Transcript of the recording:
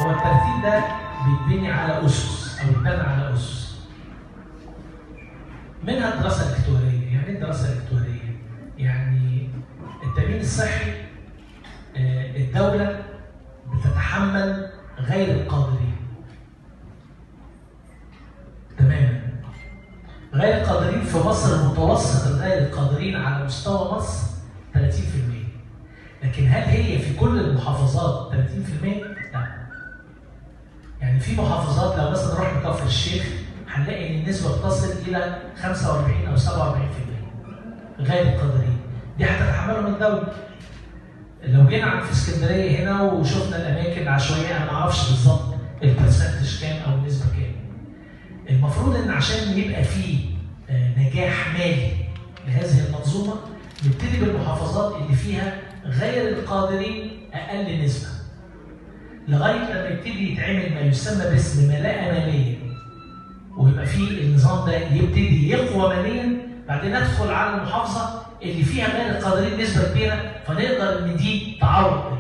هو الترتيب ده بيتبني على اسس او يتبنى على اسس منها الدراسه الاكتواريه يعني ايه الدراسه الاكتواريه يعني التامين الصحي آه، الدوله بتتحمل غير القادرين تماما غير القادرين في مصر متوسط الغير القادرين على مستوى مصر 30% لكن هل هي في كل المحافظات 30%؟ لا يعني في محافظات لو مثلا رحنا كفر الشيخ هنلاقي ان النسبه بتصل الى 45 او 47% غير القادرين دي هتتحملهم الدوله لو جينا عند في اسكندريه هنا وشفنا الاماكن العشوائيه انا ما اعرفش بالظبط البرسنتج كام او النسبه كام المفروض ان عشان يبقى في آه، نجاح مالي لهذه المنظومه نبتدي بالمحافظات اللي فيها غير القادرين اقل نسبه لغايه لما يبتدي يتعمل ما يسمى باسم ملاءه ماليه ويبقى في النظام ده يبتدي يقوى ماليا بعدين ندخل على المحافظه اللي فيها غير القادرين نسبه كبيره فنقدر ان دي تعوض